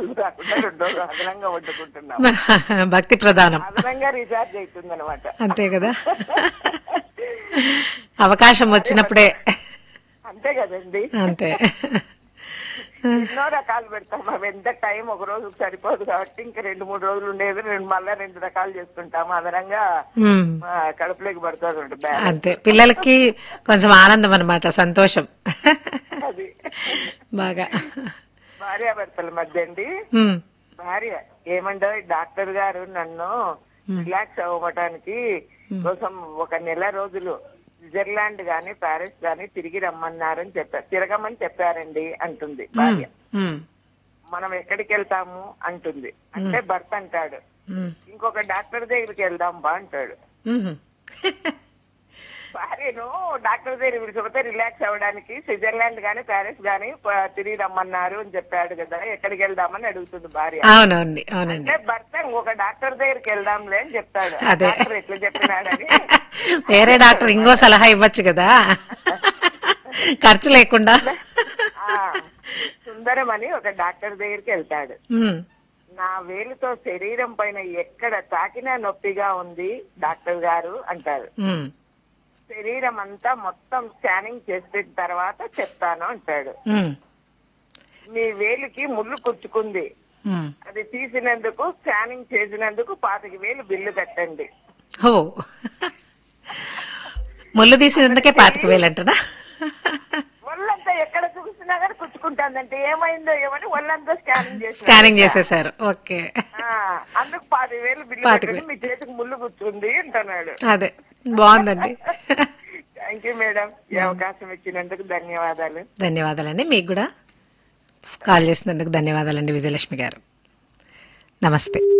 రోజులు కాకుండా రెండు రోజులు అదనంగా వండుకుంటున్నాం భక్తి ప్రధానం అదనంగా రీఛార్జ్ అవుతుంది అనమాట అంతే కదా అవకాశం వచ్చినప్పుడే అంతే కదండి అంతే ఎన్నో రకాలు పెడతాం అవి ఎంత టైం ఒక రోజుకి సరిపోదు కాబట్టి ఇంకా రెండు మూడు రోజులు ఉండేది రెండు మళ్ళా రెండు రకాలు చేసుకుంటాం అదనంగా ఉమ్, ఆ, కడుపులోకి పడుతుంది ఉంటుంది బ్యాలెన్స్. అంతే పిల్లలకి కొంచెం ఆనందం అనమాట సంతోషం అది బాగా భార్యాభర్తల మధ్య అండి ఉమ్, భార్య ఏమంటో డాక్టర్ గారు నన్ను రిలాక్స్ అవ్వటానికి కోసం ఒక నెల రోజులు స్విట్జర్లాండ్ గాని ప్యారిస్ గాని తిరిగి రమ్మన్నారని చెప్పారు తిరగమని చెప్పారండి అంటుంది భార్య ఉమ్, మనం ఎక్కడికి వెళ్తాము అంటుంది అంటే భర్త అంటాడు ఉమ్, ఇంకొక డాక్టర్ దగ్గరికి వెళ్దాం బా అంటాడు ఉమ్. భార్యను డాక్టర్ దగ్గర పిలిచిపోతే రిలాక్స్ అవ్వడానికి స్విట్జర్లాండ్ గాని ప్యారిస్ గాని ప- తిరిగి రమ్మన్నారు అని చెప్పాడు కదా ఎక్కడికి వెళ్దామని అడుగుతుంది భార్య అవునవునండి అవునండి అంటే భర్త ఇంకొక డాక్టర్ దగ్గరికి వెళ్దాంలే అని చెప్తాడు ఆ అదే. డాక్టర్ ఎట్లా చెప్పినాడని వేరే డాక్టర్ ఇంకో సలహా ఇవ్వచ్చు కదా ఖర్చు లేకుండా ఆ, సుందరం అని ఒక డాక్టర్ దగ్గరికి వెళ్తాడు ఉమ్, నా వేలుతో శరీరం పైన ఎక్కడ తాకినా నొప్పిగా ఉంది డాక్టర్ గారు అంటారు ఉమ్, శరీరం అంతా మొత్తం స్కానింగ్ చేసిన తర్వాత చెప్తాను అంటాడు ఉమ్, మీ వేలికి ముళ్ళు కుచ్చుకుంది ఉమ్. అది తీసినందుకు స్కానింగ్ చేసినందుకు పాతిక వేలు బిల్లు కట్టండి ఓ ముళ్ళు తీసినందుకే పాతిక వేలంటనా ఒళ్ళంతా ఎక్కడ చూసినా కానీ కుచ్చుకుంటాందంటే ఏమైందో ఏమని ఒళ్ళంతా స్కానింగ్ చేసి స్కానింగ్ చేసేసారు ఓకే అందుకు పాతిక వేలు బిల్లు పాతిక కట్టండి మీ చేతికి ముళ్ళు కూర్చుంది అంటున్నాడు అదే బాగుందండి థ్యాంక్ యూ మేడం ఈ అవకాశం ఇచ్చినందుకు ధన్యవాదాలు ధన్యవాదాలండి మీకు కూడా కాల్ చేసినందుకు ధన్యవాదాలండి విజయలక్ష్మి గారు నమస్తే